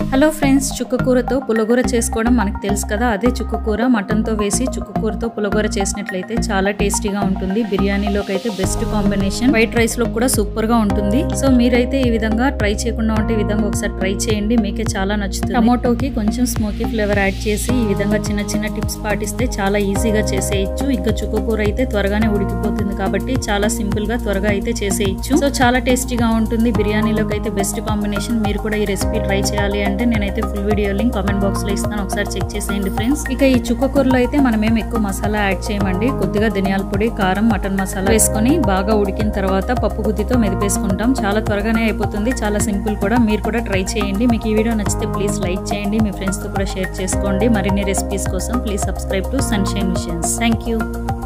hello friends చుక్కకూరతో పులగూర చేసుకోవడం మనకు తెలుసు కదా అదే చుక్కకూర మటన్తో వేసి చుక్కకూరతో పులగూర చేసినట్లయితే చాలా టేస్టీగా ఉంటుంది బిర్యానీలోకి అయితే బెస్ట్ కాంబినేషన్ వైట్ రైస్ లో కూడా సూపర్ గా ఉంటుంది సో మీరైతే ఈ విధంగా ట్రై చేయకుండా ఉంటే ఈ విధంగా ఒకసారి ట్రై చేయండి మీకే చాలా నచ్చుతుంది టమోటోకి కొంచెం స్మోకీ ఫ్లేవర్ యాడ్ చేసి ఈ విధంగా చిన్న చిన్న టిప్స్ పాటిస్తే చాలా ఈజీగా చేసేయచ్చు ఇంకా చుక్కకూర అయితే త్వరగానే ఉడికిపోతుంది కాబట్టి చాలా సింపుల్ గా త్వరగా అయితే చేసేయచ్చు సో చాలా టేస్టీగా ఉంటుంది బిర్యానీలోకి అయితే బెస్ట్ కాంబినేషన్ మీరు కూడా ఈ రెసిపీ ట్రై చేయాలి అంటే నేనైతే full video link comment box లో ఇస్తాను ఒకసారి చెక్ చేసేయండి ఫ్రెండ్స్ ఇక ఈ చుక్కకూరలో అయితే మనం ఏం ఎక్కువ మసాలా యాడ్ చేయమండి కొద్దిగా ధనియాల పొడి కారం మటన్ మసాలా వేసుకొని బాగా ఉడికిన తర్వాత పప్పు గుత్తితో మెదిపేసుకుంటాం చాలా త్వరగానే అయిపోతుంది చాలా సింపుల్ కూడా మీరు కూడా ట్రై చేయండి మీకు ఈ వీడియో నచ్చితే ప్లీజ్ లైక్ చేయండి మీ ఫ్రెండ్స్ తో కూడా షేర్ చేసుకోండి మరిన్ని రెసిపీస్ కోసం please subscribe to sunshine missions thank you